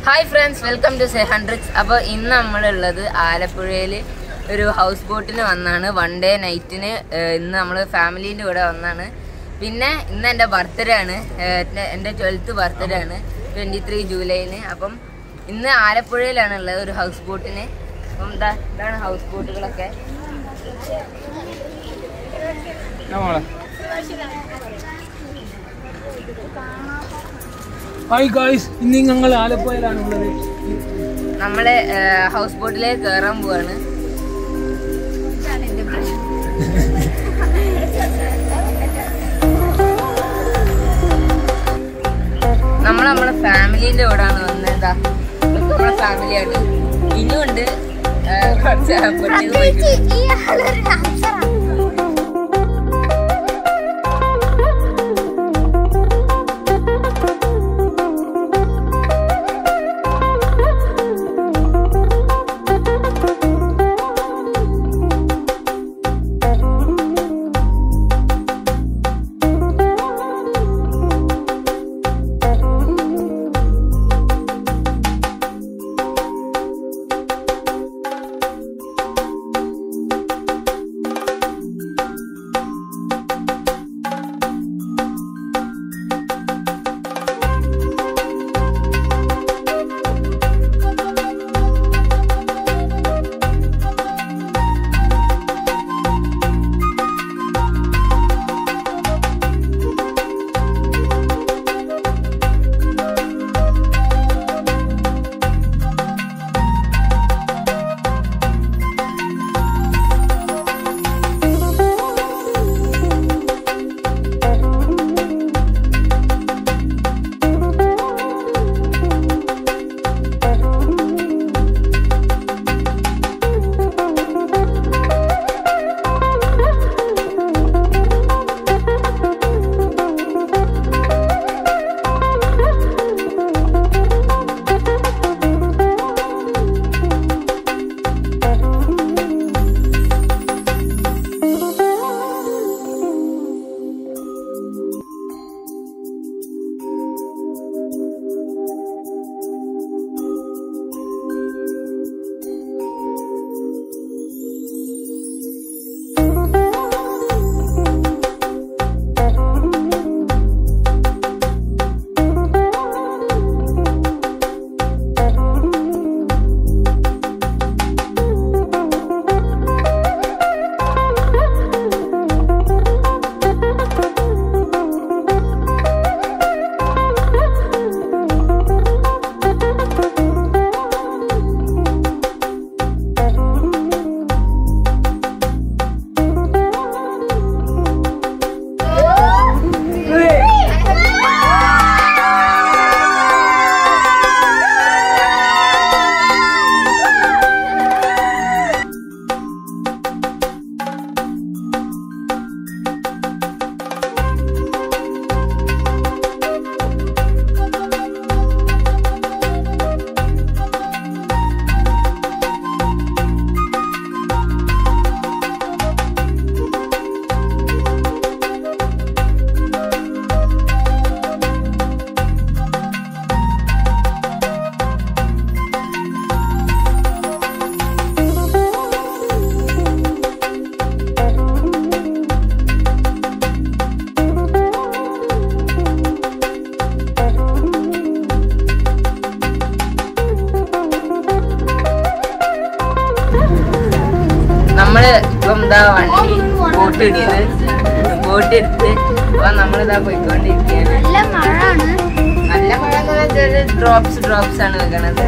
Hi friends welcome to സെ hundreds അപ്പോൾ ഇന്ന് നമ്മളുള്ളത് ആലപ്പുഴയിൽ ഒരു ഹൗസ് ബോട്ടിന് വന്നാണ് വൺ ഡേ നൈറ്റിന് ഇന്ന് നമ്മൾ ഫാമിലീൻ്റെ കൂടെ വന്നാണ് പിന്നെ ഇന്ന് എൻ്റെ ബർത്ത്ഡേ ആണ് ഏഹ് എൻ്റെ- എൻ്റെ ട്വൽത്ത് ബർത്ത്ഡേ ആണ് ട്വൻറ്റി ത്രീ ജൂലൈന് അപ്പം ഇന്ന് ആലപ്പുഴയിലാണ് ഉള്ളത് ഒരു ഹൗസ് ബോട്ടിന് അപ്പം ഇതാ ഇതാണ് ഹൗസ് ബോട്ടുകളൊക്കെ ഹായ് ഗായ്സ് ഇന്ന് ഞങ്ങൾ ആലപ്പുഴയിലാണ് ഉള്ളത് നമ്മൾ ഹൗസ് ബോട്ടിലേക്ക് കയറാൻ പോവാണ് നമ്മൾ നമ്മുടെ ഫാമിലിന്റെ കൂടെയാണ് വന്നത് നമ്മുടെ ഫാമിലി ആയിട്ട് ഇനിയുണ്ട് ഏഹ്, കുറച്ച് പെട്ടെന്ന് പോയിട്ടുണ്ട്. ഈ ആളൊരു ഡാൻസറാണ് നമ്മള് ഇപ്പം ഇതാ വണ്ടി ബോട്ട് എടുത്ത് ബോട്ട് എടുത്ത് അപ്പൊ നമ്മളിതാ പോയിക്കൊണ്ടിരിക്കുകയാണ് നല്ല മഴ ആണ് നല്ല മഴ എന്ന് വെച്ചാൽ ഡ്രോപ്സ് ഡ്രോപ്സ് ആണ് വെക്കണത്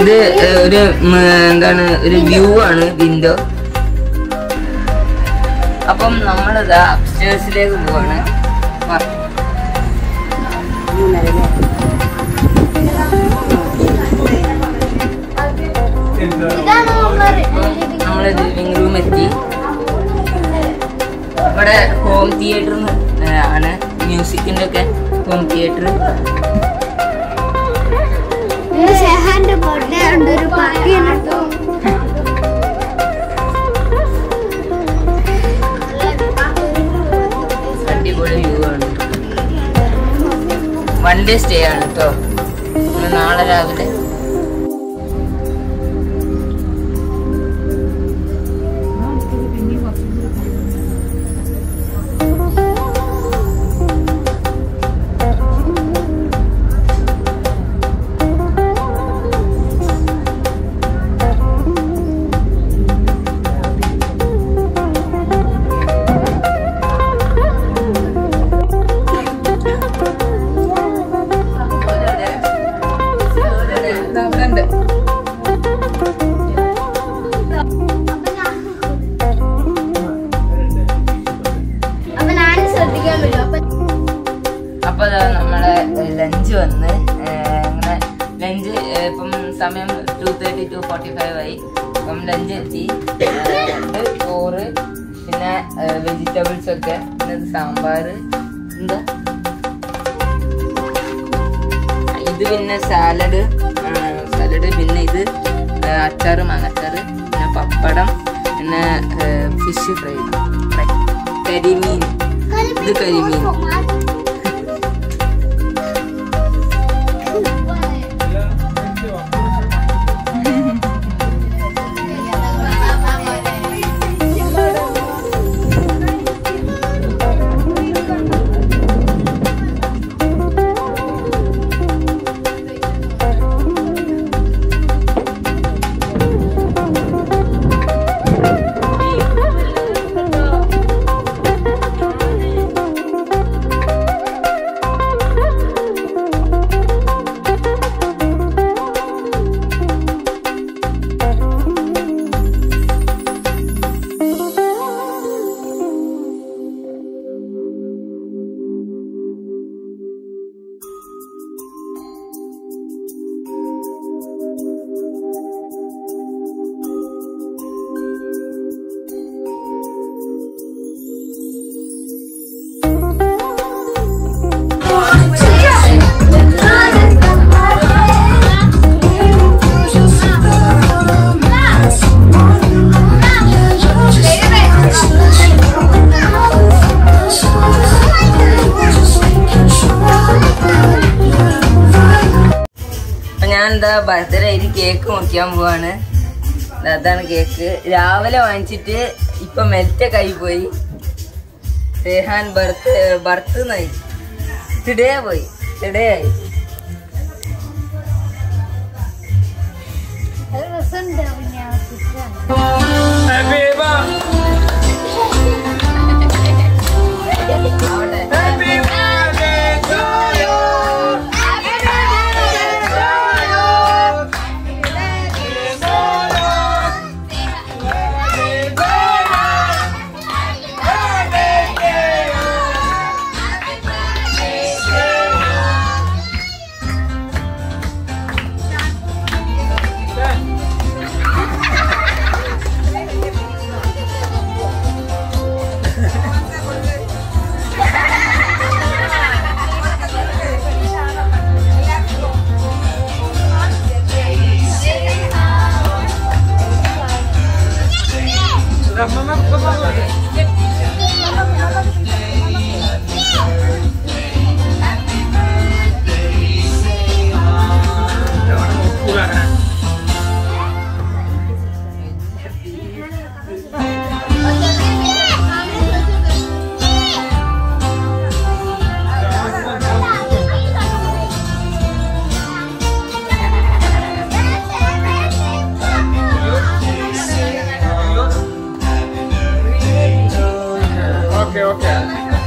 ഇത് ഏഹ്, ഒരു ഉം, എന്താണ് ഒരു വ്യൂ ആണ് വിൻഡോ അപ്പം നമ്മളിതാ അപ്സ്റ്റേഴ്സിലേക്ക് പോവാണ് വാ. ഇതാണ് നമ്മള് നമ്മള് ലിവിംഗ് റൂം എത്തി ഇവിടെ ഹോം തിയേറ്റർ ആണ് മ്യൂസിക്കിന്റെ ഒക്കെ ഹോം തിയേറ്റർ ഇന്ന് ഷെഹാന്റെ ബർത്ത്ഡേ ഉണ്ട് ഒരു പാർട്ടി കേട്ടോ അടിപൊളി വ്യൂ ആണ് വൺ ഡേ സ്റ്റേ ആണ് കേട്ടോ നമ്മള് നാളെ രാവിലെ അപ്പൊ ഞാൻ ശ്രദ്ധിക്കാൻ പറ്റും അപ്പൊ അപ്പൊ ദാ നമ്മളെ ലഞ്ച് വന്ന് ഏഹ്, അങ്ങനെ ലഞ്ച് ഇപ്പം സമയം two thirty two forty five ആയി അപ്പം ലഞ്ച് എത്തി ഏഹ്, ഇത് ചോറ് പിന്നെ വെജിറ്റബിൾസ് ഒക്കെ പിന്നെ ഇത് സാമ്പാർ എന്താ ഇത് പിന്നെ സാലഡ് സാലഡ് പിന്നെ ഇത് ഏഹ്, അച്ചാറ് മാങ്ങച്ചാറ് പിന്നെ പപ്പടം പിന്നെ ഫിഷ് ഫ്രൈ ഫ്രൈ കരിമീൻ ഇത് കരിമീൻ അപ്പൊ ഞാൻ എന്താ ബർത്ത്ഡേ ആയിട്ട് കേക്ക് മുറിക്കാൻ പോവാണ് ദാ അതാണ് കേക്ക് രാവിലെ വാങ്ങിച്ചിട്ട് ഇപ്പൊ മെൽറ്റ് കൈ പോയി റേഹാൻ ബർത്ത് ബർത്ത് നായി ടുഡേ പോയി ടുഡേ ആയി രസമുണ്ട് പിന്നെ ആവട്ടെ. Okay, okay.